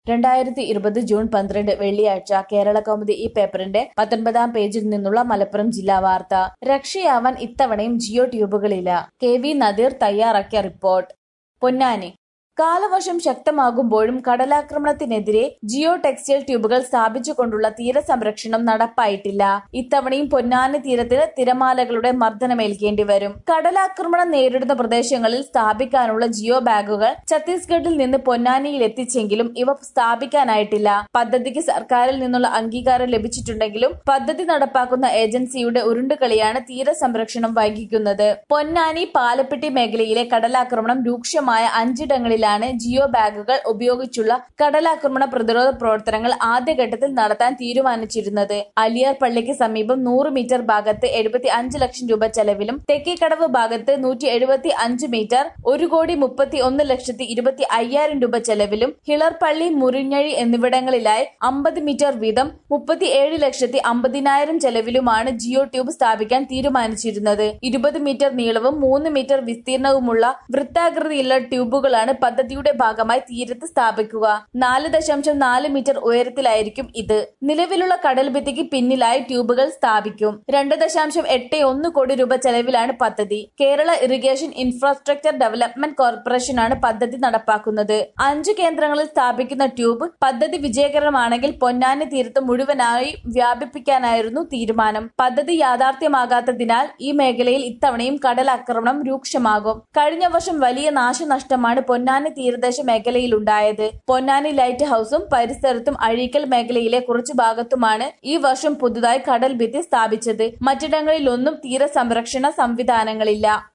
രണ്ടായിരത്തി ഇരുപത് ജൂൺ പന്ത്രണ്ട് വെള്ളിയാഴ്ച കേരള കൗമുദി ഈ പേപ്പറിന്റെ പത്തൊൻപതാം പേജിൽ നിന്നുള്ള മലപ്പുറം ജില്ലാ വാർത്ത രക്ഷയാവാൻ ഇത്തവണയും ജിയോ ട്യൂബുകളില്ല കെ വി നദീർ തയ്യാറാക്കിയ റിപ്പോർട്ട് പൊന്നാനി കാലവർഷം ശക്തമാകുമ്പോഴും കടലാക്രമണത്തിനെതിരെ ജിയോ ടെക്സ്റ്റൈൽ ട്യൂബുകൾ സ്ഥാപിച്ചുകൊണ്ടുള്ള തീരസംരക്ഷണം നടപ്പായിട്ടില്ല ഇത്തവണയും പൊന്നാനി തീരത്തിന് തിരമാലകളുടെ മർദ്ദനമേൽക്കേണ്ടി വരും കടലാക്രമണം നേരിടുന്ന പ്രദേശങ്ങളിൽ സ്ഥാപിക്കാനുള്ള ജിയോ ബാഗുകൾ ഛത്തീസ്ഗഡിൽ നിന്ന് പൊന്നാനിയിൽ എത്തിച്ചെങ്കിലും ഇവ സ്ഥാപിക്കാനായിട്ടില്ല പദ്ധതിക്ക് സർക്കാരിൽ നിന്നുള്ള അംഗീകാരം ലഭിച്ചിട്ടുണ്ടെങ്കിലും പദ്ധതി നടപ്പാക്കുന്ന ഏജൻസിയുടെ ഉരുണ്ടുകളിയാണ് തീരസംരക്ഷണം വൈകിക്കുന്നത് പൊന്നാനി പാലപ്പെട്ടി മേഖലയിലെ കടലാക്രമണം രൂക്ഷമായ അഞ്ചിടങ്ങളിലാണ് ജിയോ ബാഗുകൾ ഉപയോഗിച്ചുള്ള കടലാക്രമണ പ്രതിരോധ പ്രവർത്തനങ്ങൾ ആദ്യഘട്ടത്തിൽ നടത്താൻ തീരുമാനിച്ചിരുന്നത് അലിയാർ പള്ളിക്ക് സമീപം നൂറ് മീറ്റർ ഭാഗത്ത് എഴുപത്തി അഞ്ച് ലക്ഷം രൂപ ചെലവിലും തെക്കേക്കടവ് ഭാഗത്ത് നൂറ്റി എഴുപത്തി അഞ്ച് മീറ്റർ ഒരു കോടി മുപ്പത്തി ഒന്ന് ലക്ഷത്തി ഇരുപത്തി അയ്യായിരം രൂപ ചെലവിലും ഹിളർപള്ളി മുറിഞ്ഞഴി എന്നിവിടങ്ങളിലായി അമ്പത് മീറ്റർ വീതം മുപ്പത്തി ഏഴ് ലക്ഷത്തി അമ്പതിനായിരം ചെലവിലുമാണ് ജിയോ ട്യൂബ് സ്ഥാപിക്കാൻ തീരുമാനിച്ചിരുന്നത് ഇരുപത് മീറ്റർ നീളവും മൂന്ന് മീറ്റർ വിസ്തീർണവുമുള്ള വൃത്താകൃതിയുള്ള ട്യൂബുകളാണ് പദ്ധതിയുടെ ഭാഗമായി തീരത്ത് സ്ഥാപിക്കുക നാല് ദശാംശം നാല് മീറ്റർ ഉയരത്തിലായിരിക്കും ഇത് നിലവിലുള്ള കടൽഭിത്തിക്ക് പിന്നിലായി ട്യൂബുകൾ സ്ഥാപിക്കും രണ്ട് ദശാംശം എട്ട് ഒന്ന് കോടി രൂപ ചെലവിലാണ് പദ്ധതി കേരള ഇറിഗേഷൻ ഇൻഫ്രാസ്ട്രക്ചർ ഡെവലപ്മെന്റ് കോർപ്പറേഷനാണ് പദ്ധതി നടപ്പാക്കുന്നത് അഞ്ച് കേന്ദ്രങ്ങളിൽ സ്ഥാപിക്കുന്ന ട്യൂബ് പദ്ധതി വിജയകരമാണെങ്കിൽ പൊന്നാനി തീരത്ത് മുഴുവനായി വ്യാപിപ്പിക്കാനായിരുന്നു തീരുമാനം പദ്ധതി യാഥാർത്ഥ്യമാകാത്തതിനാൽ ഈ മേഖലയിൽ ഇത്തവണയും കടലാക്രമണം രൂക്ഷമാകും കഴിഞ്ഞ വർഷം വലിയ നാശനഷ്ടമാണ് പൊന്നാനി തീരദേശ മേഖലയിലുണ്ടായത് പൊന്നാനി ലൈറ്റ് ഹൌസും പരിസരത്തും അഴീക്കൽ മേഖലയിലെ കുറച്ചു ഭാഗത്തുമാണ് ഈ വർഷം പുതുതായി കടൽ ഭിത്തി സ്ഥാപിച്ചത് മറ്റിടങ്ങളിലൊന്നും തീരസംരക്ഷണ സംവിധാനങ്ങളില്ല